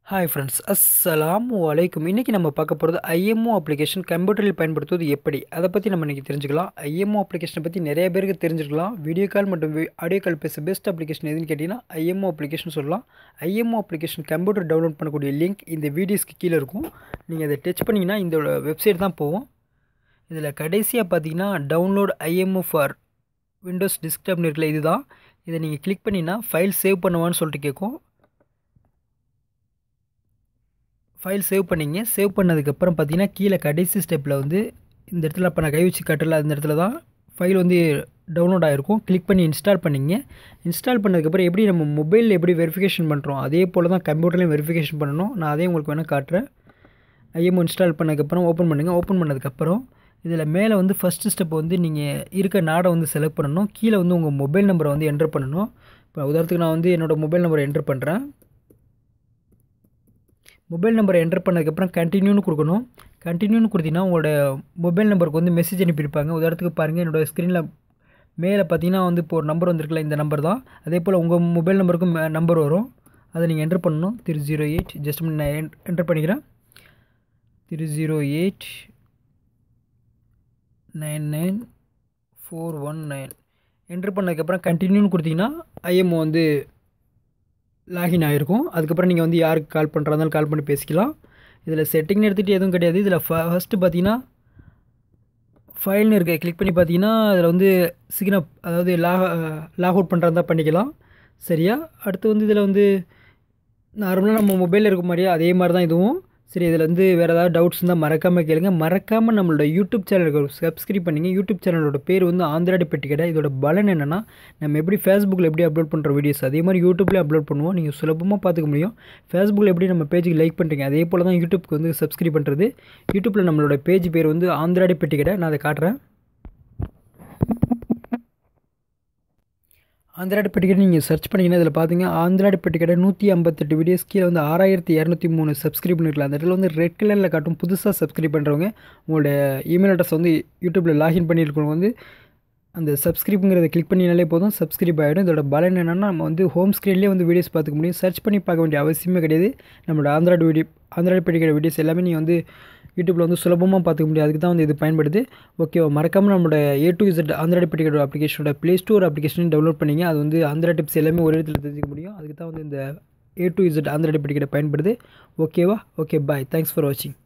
hi friends அஸ்ஸலாமு அலைக்கும் இன்றைக்கி நம்ம பார்க்க போகிறது ஐஎம்ஓ அப்ளிகேஷன் கம்ப்யூட்டரில் பயன்படுத்துவது எப்படி அதை பற்றி நம்ம இன்றைக்கி தெரிஞ்சுக்கலாம் ஐஎம்ஓ அப்ளிகேஷனை பற்றி நிறைய பேருக்கு தெரிஞ்சிருக்கலாம் வீடியோ கால் மற்றும் ஆடியோ கால் பேச பெஸ்ட் அப்ளிகேஷன் எதுன்னு கேட்டிங்கன்னா ஐஎம்ஓ அப்ளிகேஷன் சொல்லலாம் ஐஎம்ஓ அப்ளிகேஷன் கம்ப்யூட்டர் டவுன்லோட் பண்ணக்கூடிய லிங்க் இந்த வீடியோஸ்க்கு கீழே இருக்கும் நீங்கள் அதை டச் பண்ணிங்கன்னா இந்த வெப்சைட் தான் போகும் இதில் கடைசியாக பார்த்தீங்கன்னா டவுன்லோட் ஐஎம்ஓ ஃபார் விண்டோஸ் டெஸ்க்டாப்னு இருக்குல்ல இதுதான் இதை நீங்கள் கிளிக் பண்ணிங்கன்னா ஃபைல் சேவ் பண்ணுவான்னு சொல்லிட்டு கேட்கும் ஃபைல் சேவ் பண்ணிங்க சேவ் பண்ணதுக்கப்புறம் பார்த்தீங்கன்னா கீழே கடைசி ஸ்டெப்பில் வந்து இந்த இடத்துல இப்போ நான் கை வச்சு காட்டல அந்த இடத்துல தான் ஃபைல் வந்து டவுன்லோட் ஆகிருக்கும் கிளிக் பண்ணி இன்ஸ்டால் பண்ணிங்க இன்ஸ்டால் பண்ணதுக்கப்புறம் எப்படி நம்ம மொபைலில் எப்படி வெரிஃபிகேஷன் பண்ணுறோம் அதே போல் தான் கம்ப்யூட்டர்லையும் வெரிஃபிகேஷன் பண்ணணும் நான் அதே உங்களுக்கு வேணால் காட்டுறேன் ஐஎம்ஓ இன்ஸ்டால் பண்ணதுக்கப்புறம் ஓப்பன் பண்ணுங்கள் ஓப்பன் பண்ணதுக்கப்புறம் இதில் மேலே வந்து ஃபஸ்ட்டு ஸ்டெப் வந்து நீங்கள் இருக்க நாடை வந்து செலக்ட் பண்ணணும் கீழே வந்து உங்கள் மொபைல் நம்பரை வந்து என்டர் பண்ணணும் இப்போ உதாரணத்துக்கு நான் வந்து என்னோடய மொபைல் நம்பரை என்டர் பண்ணுறேன் மொபைல் நம்பரை என்டர் பண்ணதுக்கப்புறம் கண்டினியூன்னு கொடுக்கணும் கண்டினியூன்னு கொடுத்தீங்கன்னா உங்களோட மொபைல் நம்பருக்கு வந்து மெசேஜ் அனுப்பியிருப்பாங்க உதாரணத்துக்கு பாருங்கள் என்னோடய ஸ்க்ரீனில் மேலே பார்த்தீங்கன்னா வந்து இப்போ ஒரு நம்பர் வந்திருக்குல்ல இந்த நம்பர் தான் அதே போல் உங்கள் மொபைல் நம்பருக்கும் நம்பர் வரும் அதை நீங்கள் என்டர் பண்ணணும் த்ரீ ஜீரோ எயிட் ஜஸ்ட் நான் என்டர் பண்ணிக்கிறேன் three zero eight nine nine four one nine enter பண்ணதுக்கப்புறம் கண்டினியூன்னு கொடுத்தீங்கன்னா ஐஎம்ஓ வந்து லாகின் ஆகிருக்கும் அதுக்கப்புறம் நீங்கள் வந்து யாருக்கு கால் பண்ணுறா இருந்தாலும் கால் பண்ணி பேசிக்கலாம் இதில் செட்டிங்னு எடுத்துகிட்டு எதுவும் கிடையாது இதில் ஃபஸ்ட்டு பார்த்தீங்கன்னா ஃபைல்னு இருக்குது கிளிக் பண்ணி பார்த்தீங்கன்னா அதில் வந்து சிக்னப் அதாவது லாக் லாக் அவுட் பண்ணுறதா பண்ணிக்கலாம் சரியா அடுத்து வந்து இதில் வந்து நார்மலாக நம்ம மொபைலில் இருக்க மாதிரியே அதே மாதிரி தான் இதுவும் சரி இதில் வந்து வேறு ஏதாவது டவுட்ஸ் இருந்தால் மறக்காமல் கேளுங்க மறக்காமல் நம்மளோட யூடியூப் சேனலுக்கு சப்ஸ்கிரைப் பண்ணிங்க யூடியூப் சேனலோட பேர் வந்து ஆந்திராடி பெட்டி கடை இதோட பலன் என்னென்னா நம்ம எப்படி ஃபேஸ்புக்கில் எப்படி அப்லோட் பண்ணுற வீடியோஸ் அதே மாதிரி யூடியூப்லேயும் அப்லோட் பண்ணுவோம் நீங்கள் சுலபமாக பார்த்துக்க முடியும் ஃபேஸ்புக்கில் எப்படி நம்ம பேஜுக்கு லைக் பண்ணுறீங்க அதே போல் தான் யூடியூப்க்கு வந்து சப்ஸ்கிரைப் பண்ணுறது யூடியூப்பில் நம்மளோட பேஜ் பேர் வந்து ஆந்திராடி பெட்டி கடை நான் அதை காட்டுறேன் ஆந்திராடி பெட்டிக்கடை நீங்கள் சர்ச் பண்ணிங்கன்னா இதில் பார்த்தீங்க ஆந்திராடி பெட்டிக்கடை நூற்றி ஐம்பத்தெட்டு வீடியோஸ் கீழே வந்து ஆறாயிரத்தி இரநூத்தி மூணு சப்ஸ்கிரைப் பண்ணிருக்கலாம் அந்த இடத்துல வந்து ரெட் கலரில் காட்டும் புதுசாக சப்ஸ்கிரைப் பண்ணுறவங்க உங்களோட இமெயில் அட்ரஸ் வந்து யூடியூப்பில் லாகின் பண்ணியிருக்கவங்க வந்து அந்த சப்ஸ்கிரைப்புங்கிறத கிளிக் பண்ணினாலே போதும் சப்ஸ்கிரைப் ஆகிடும் இதோட பலன் என்னென்னா நம்ம வந்து ஹோம் ஸ்க்ரீன்லேயே வந்து வீடியோஸ் பார்த்துக்க முடியும் சர்ச் பண்ணி பார்க்க வேண்டிய அவசியமே கிடையாது நம்மளோட ஆந்திராய்டு வீடியோ ஆந்திராய்டு பெட்டிக்கிற வீடியோஸ் எல்லாமே நீங்கள் வந்து யூடியூப்பில் வந்து சுலபமாக பார்த்துக்க முடியும் அதுக்கு தான் வந்து இது பயன்படுது ஓகே மறக்காமல் நம்மளோட ஏ டு இசட் ஆந்திராய்டு பெட்டிக்கோட அப்ளிகேஷனோட ப்ளே ஸ்டோர் அப்ளிகேஷன் டவுன்லோட் பண்ணிங்க அது வந்து ஆந்திரா டிப்ஸ் எல்லாமே ஒரு இடத்துல தெரிஞ்சிக்க முடியும் அதுக்கு தான் வந்து இந்த ஏ டு இசட் ஆந்திராய்டு பெட்டிக்கடை பயன்படுது ஓகேவா ஓகே பாய் தேங்க்ஸ் ஃபார் வாட்சிங்